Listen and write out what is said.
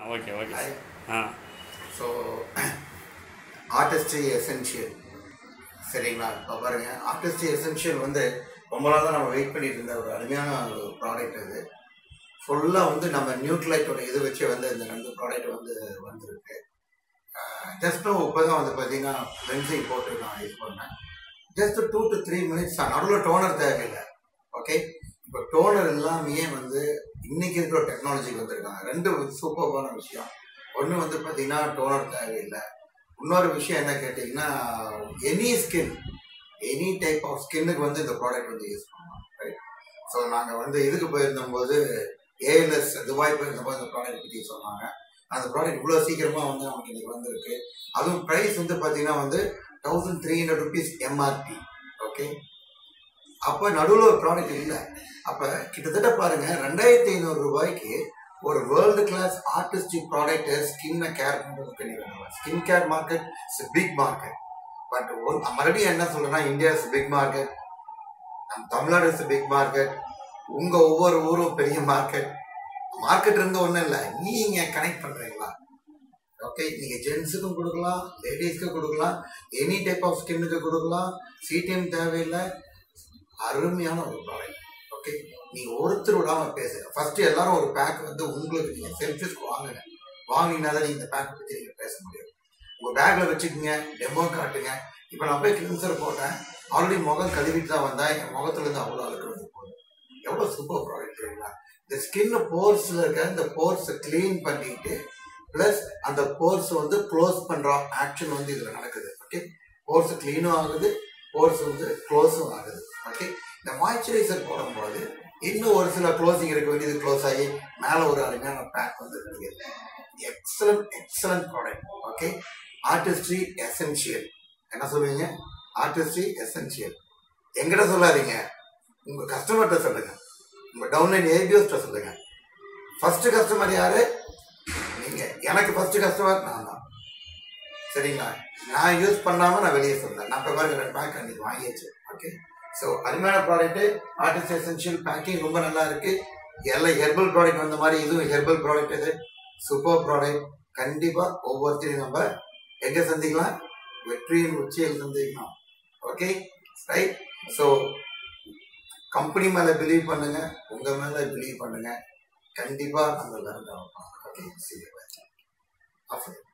Okay okay Right? ஆ so Artistry essential சரிங்களா இப்போ பாருங்க ஆர்டிஸ்ட்ரி எசென்ஷியல் வந்து ரொம்ப நாளாக நம்ம வெயிட் பண்ணிட்டு இருந்த ஒரு அருமையான ஒரு ப்ராடக்ட் இது ஃபுல்லாக வந்து நம்ம நியூட்லைட்டோட இது வச்சு வந்து இந்த ரெண்டு ப்ராடக்ட் வந்து வந்திருக்கு ஜஸ்ட்டும் இப்போ தான் வந்து பார்த்தீங்கன்னா பென்சிங் போட்டு நான் யூஸ் பண்ணேன் just two to three minutes தான் நடுவில் டோனர் தேவையில்லை ஓகே இப்போ டோனர் எல்லாமே வந்து இன்னைக்கு இருக்கிற டெக்னாலஜிக்கு வந்திருக்காங்க ரெண்டு சூப்பர்பான விஷயம் ஒன்று வந்து பார்த்தீங்கன்னா டோனர் தேவையில்லை இன்னொரு விஷயம் என்ன கேட்டிங்கன்னா any skin any type of ஸ்கின்னுக்கு வந்து இந்த ப்ராடக்ட் வந்து யூஸ் பண்ணலாம் ரைட் ஸோ நாங்கள் வந்து இதுக்கு போயிருந்தபோது ஏஎல்எஸ் துபாய் போயிருந்தபோது இந்த ப்ராடக்ட் பற்றி சொன்னாங்க அந்த ப்ராடக்ட் இவ்வளோ சீக்கிரமாக வந்து நமக்கு இன்னைக்கு வந்திருக்கு அதுவும் ப்ரைஸ் வந்து பார்த்தீங்கன்னா வந்து thousand three hundred rupees MRP okay அப்போ நடுவில் ஒரு ப்ராடக்ட் இல்லை அப்போ கிட்டத்தட்ட பாருங்க ரெண்டாயிரத்தி ஐநூறு ரூபாய்க்கு ஒரு வேர்ல்டு கிளாஸ் ஆர்டிஸ்டிக் ப்ராடக்ட் ஸ்கின்னை கேர் பண்ணுறது பண்ணிடுறாங்க skin care market is big market but மறுபடியும் என்ன சொல்றேன்னா இந்தியா இஸ் பிக் மார்க்கெட் நம்ம தமிழ்நாடு இஸ் பிக் மார்க்கெட் உங்க ஒவ்வொரு ஊரும் பெரிய மார்க்கெட் மார்க்கெட் இருந்து ஒன்றும் இல்லை நீங்க கனெக்ட் பண்றீங்களா ஓகே நீங்க ஜென்ஸுக்கும் கொடுக்கலாம் லேடிஸ்க்கு கொடுக்கலாம் எனி டைப் ஆஃப் ஸ்கின்னுக்கு கொடுக்கலாம் சிடிஎம் தேவையில்லை அருமையான ஒரு ப்ராடக்ட் ஓகே நீங்க ஒருத்தர் விடாம பேசுங்க ஃபர்ஸ்ட் எல்லாரும் ஒரு பேக் வந்து உங்களுக்கு நீங்க செல்ஃபிஸ்க்கு வாங்குங்க வாங்கினா தான் நீங்க இந்த பேக் பத்தி நீங்க பேச முடியும் உங்க பேக்ல வச்சுக்கோங்க டெமோ காட்டுங்க இப்போ நான் போய் கிளின்சர் போட்டேன் ஆல்ரெடி முகம் கழுவிட்டு தான் வந்தேன் என் முகத்துல இருந்து அவ்வளோ அழுக்கு வந்து போகுது எவ்வளோ சூப்பர் ப்ராடக்ட் தெரியுங்களா இந்த ஸ்கின் போர்ஸ்ல இருக்க இந்த போர்ஸை க்ளீன் பண்ணிட்டு ப்ளஸ் அந்த போர்ஸ் வந்து க்ளோஸ் பண்ற ஆக்ஷன் வந்து இதுல நடக்குது ஓகே போர்ஸ் க்ளீனும் ஆகுது போர்ஸ் வந்து க்ளோஸும் ஆகுது ஓகே இந்த மாய்ஸ்சரைசர் போடும்போது இன்னும் ஒரு சில க்ளோசிங் இருக்க வேண்டியது க்ளோஸ் ஆகி மேலே ஒரு அருமையான பேக் வந்து கிடைக்குது excellent excellent product okay Artistry essential என்ன சொல்லுவீங்க ஆர்டிஸ்ட்ரி எசென்ஷியல் எங்கிட்ட சொல்லாதீங்க உங்க கஸ்டமர்கிட்ட சொல்லுங்க உங்க டவுன்லைன் ஏபிஎஸ்ட்ட சொல்லுங்க ஃபர்ஸ்ட் கஸ்டமர் யாரு நீங்க எனக்கு ஃபர்ஸ்ட் கஸ்டமர் நான் தான் சரிங்களா நான் யூஸ் பண்ணாம நான் வெளியே சொன்னேன் நான் இப்போ பாருங்க ரெண்டு பேக் அன்னைக்கு வாங்கியாச்சு ஓகே ஸோ அருமையான ப்ராடக்ட் ஆர்டிஸ்ட் எசென்ஷியல் பேக்கிங் ரொம்ப நல்லா இருக்கு எல்லாம் ஹெர்பல் ப்ராடக்ட் வந்த மாதிரி இதுவும் ஹெர்பல் ப்ராடக்ட் இது சூப்பர் ப்ராடக்ட் கண்டிப்பா ஒவ்வொருத்தரையும் நம்ம எங்க சந்திக்கலாம் வெற்றியின் உச்சியில் சந்திக்கலாம் ஓகே ரைட் ஸோ கம்பெனி மேல பிலீவ் பண்ணுங்க உங்க மேல பிலீவ் பண்ணுங்க கண்டிப்பா நம்ம எல்லாரும் ஓகே சரி